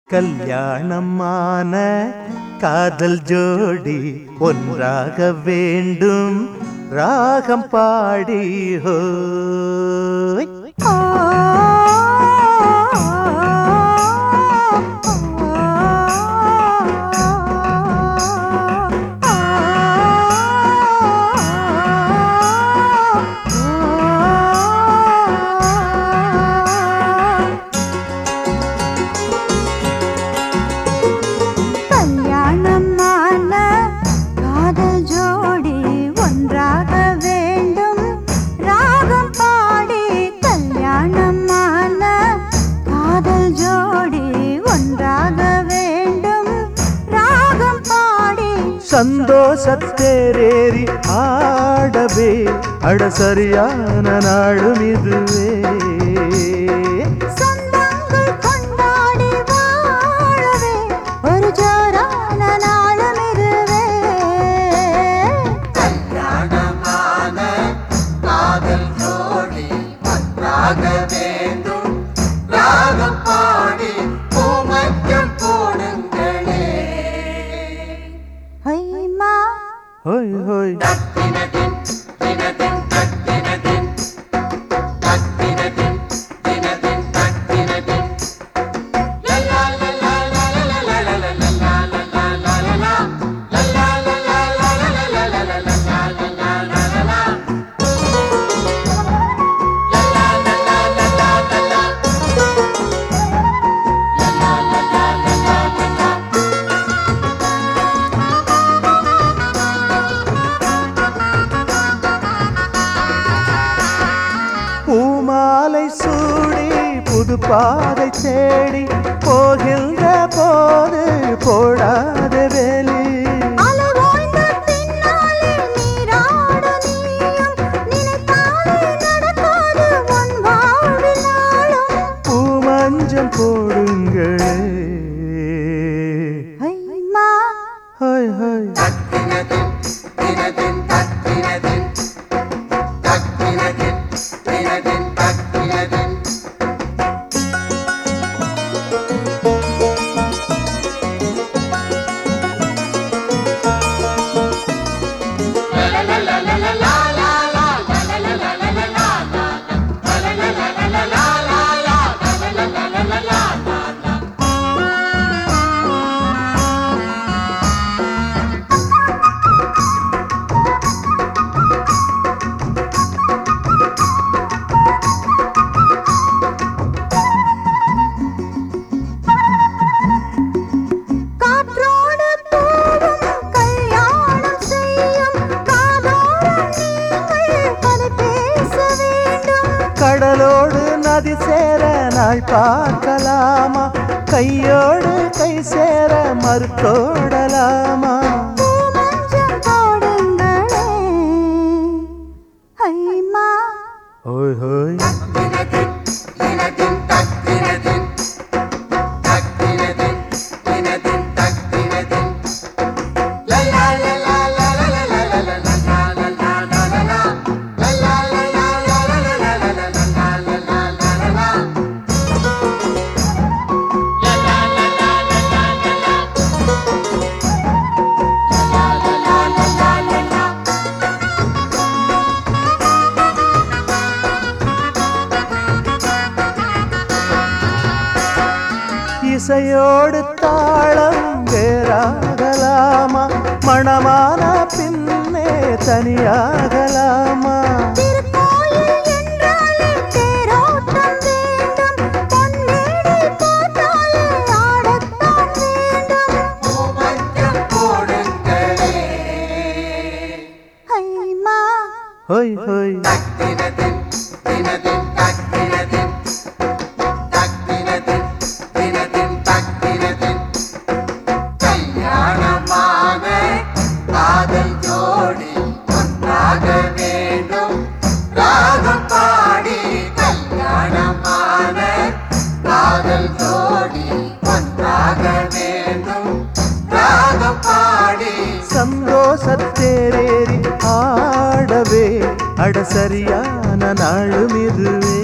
கல்யாணமான காதல் ஜோடி ஒன்றாக வேண்டும் ராகம் பாடி ஹோய் கல்யாணமான காதல் ஜோடி ஒன்றாக வேண்டும் ராகம் பாடி கல்யாணமான காதல் ஜோடி ஒன்றாக வேண்டும் ராகம் பாடி சந்தோஷத்தேரேறி ஆடவே அட சரியான நாளும் இதுவே சொந்தங்கள் கொண்டாடி வாழவே ஒரு ஜோரான நாளும் இதுவே ஐமா ஹோய் ஹோய் பூமாலை சூடி புது பாதை தேடி போகின்ற போது போடாத வேலி அலவாய்ந்த பின்னாலே நீராட நீயும் நினைத்தாலே நடக்காது உன் வாழ்வில் நாளும் பூமஞ்சம் போடுங்களே ஐமா ஹோய் ஹோய் காற்றோடு பூவும் கல்யாணம் செய்யும் காதோரம் நீங்கள் கதை பேச வேண்டும் கடலோடு நதி சேர நாள் பார்க்கலாமா கையோடு கை சேர மறுத்தோடலாமா பூமஞ்சம் போடுங்களே ஐமா ஹோய் ஹோய் இசையோடு தாளம் வேறாகலாமா மணமான பின்னே தனியாகலாமா திருக்கோயில் என்றாலே தேரோட்டம் வேண்டும் பொன்னேடை போட்டாலே ஆடத்தான் வேண்டும் ஐமா ஹோய் ஹோய் சந்தோஷத்தேரேறி ஆடவே அட சரியான நாளும் இதுவே